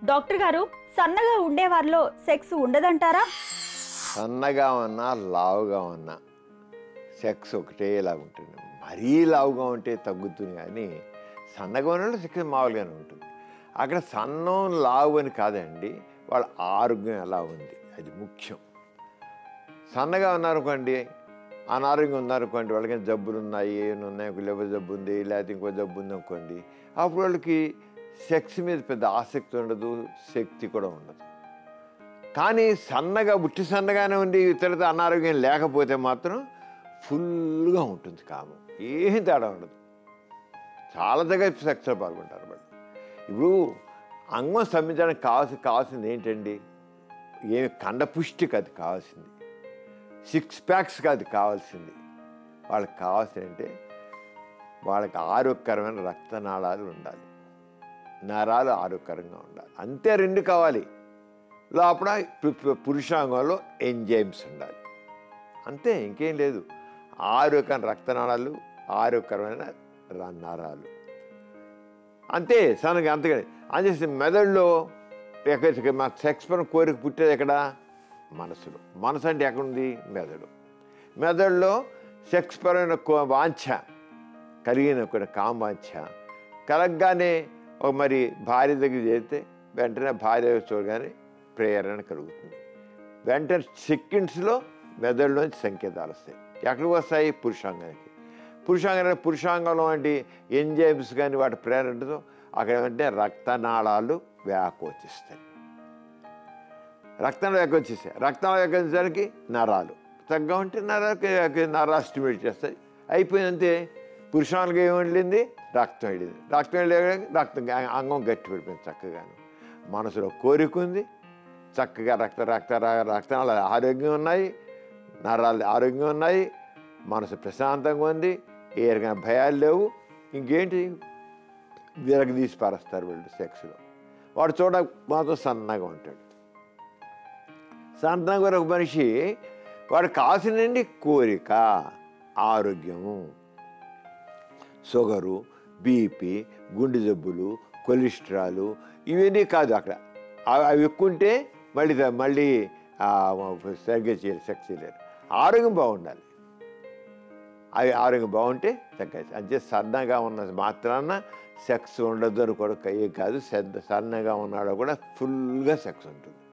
doctor గారు సన్నగా ఉండేవారిలో sex ఉండదంటారా సన్నగా ఉన్నా లావుగా ఉన్నా సెక్స్ ఒకటేలా ఉంటుంది మరీ లావుగా ఉంటే తగ్గుతుంది కానీ సన్నగా ఉన్న సెక్స్ మామూలుగానే ఉంటుంది అక్కడ సన్నం లావు అని కాదండి వాళ్ళ ఆరోగ్యం ఎలా ఉంది అది ముఖ్యం సన్నగా ఉన్నారనుకోండి అనారోగ్యం ఉన్నారనుకోండి వాళ్ళకి జబ్బులు ఉన్నాయి ఏమైనా ఉన్నాయి ఒక లివర్ జబ్బు ఉంది లేకపోతే ఇంకో జబ్బు ఉంది అనుకోండి అప్పుడు వాళ్ళకి సెక్స్ మీద పెద్ద ఆసక్తి ఉండదు శక్తి కూడా ఉండదు కానీ సన్నగా ఉట్టి సన్నగానే ఉండి ఇతరులతో అనారోగ్యం లేకపోతే మాత్రం ఫుల్గా ఉంటుంది కామం ఏం తేడా ఉండదు చాలా దగ్గర సెక్స్లో పాల్గొంటారు వాళ్ళు ఇప్పుడు అంగం స్తంభించడానికి కావాల్సి కావాల్సింది ఏంటండి ఏమి కండపుష్టి కాదు కావాల్సింది సిక్స్ ప్యాక్స్ కాదు కావాల్సింది వాళ్ళకి కావాల్సింది అంటే వాళ్ళకి ఆరోగ్యకరమైన రక్తనాళాలు ఉండాలి నరాలు ఆరోగ్యకరంగా ఉండాలి అంతే రెండు కావాలి లోపల పు- పు- పురుషాంగంలో ఎంజైమ్స్ ఉండాలి అంతే ఇంకేం లేదు ఆరోగ్యకరమైన రక్తనాళాలు ఆరోగ్యకరమైన ర- నరాలు అంతే సనగా అంతగా అంచేసి మెదడులో ఎక్కడ మా సెక్స్ పరం కోరిక పుట్టేది ఎక్కడ మనసులో మనసు అంటే ఎక్కడుంది మెదడు మెదడులో సెక్స్ పరమైన కో- వాంఛ కలిగిన కూడా కామాంఛ కలగగానే ఒక మరి భార్య దగ్గర చేస్తే వెంటనే భార్య చూడగానే ప్రేరణ కలుగుతుంది వెంటనే సెకండ్స్లో మెదడులోంచి సంకేతాలు వస్తాయి ఎక్కడికి వస్తాయి పురుషాంగానికి పురుషాంగం పురుషాంగంలో వంటి ఎంజైమ్స్ కానీ వాటి ప్రేరణతో అక్కడ వెంటనే రక్తనాళాలు వ్యాకోచిస్తాయి రక్తం వ్యాకోచిస్తాయి రక్తం వ్యాకోచించడానికి నరాలు తగ్గ ఉంటే నరాలకి నరాలు స్టిమేట్ చేస్తాయి అయిపోయిందంతే పురుషానికి ఏం వెళ్ళింది రక్తం వెళ్ళింది రక్తం వెళ్ళి రక్తం అంగం గట్టి పడిపోయింది చక్కగాను మనసులో కోరిక ఉంది చక్కగా రక్త రక్త రక్తనాలు ఆరోగ్యం ఉన్నాయి నరాలు ఆరోగ్యం ఉన్నాయి మనసు ప్రశాంతంగా ఉంది ఏ రకమైన భయాలు లేవు ఇంకేంటి విరగ తీసి పారేస్తారు వీళ్ళు సెక్స్లో వాడు చూడ మాత్రం సన్నగా ఉంటాడు సన్నగా ఉన్న ఒక మనిషి వాడు కావాల్సినండి కోరిక ఆరోగ్యము షుగరు బీపీ గుండె జబ్బులు కొలెస్ట్రాల్ ఇవన్నీ కాదు అక్కడ అవి అవి ఎక్కువ ఉంటే మళ్ళీ ద- మళ్ళీ ఆ, సరిగ్గా చేయలేరు సెక్స్ చేయలేరు ఆరోగ్యం బాగుండాలి అవి ఆరోగ్యం బాగుంటే చక్కగా అంతే సన్నగా ఉన్న మాత్రాన సెక్స్ ఉండదు అని కూడా ఏ కాదు సన్నగా ఉన్నాడో కూడా ఫుల్గా సెక్స్ ఉంటుంది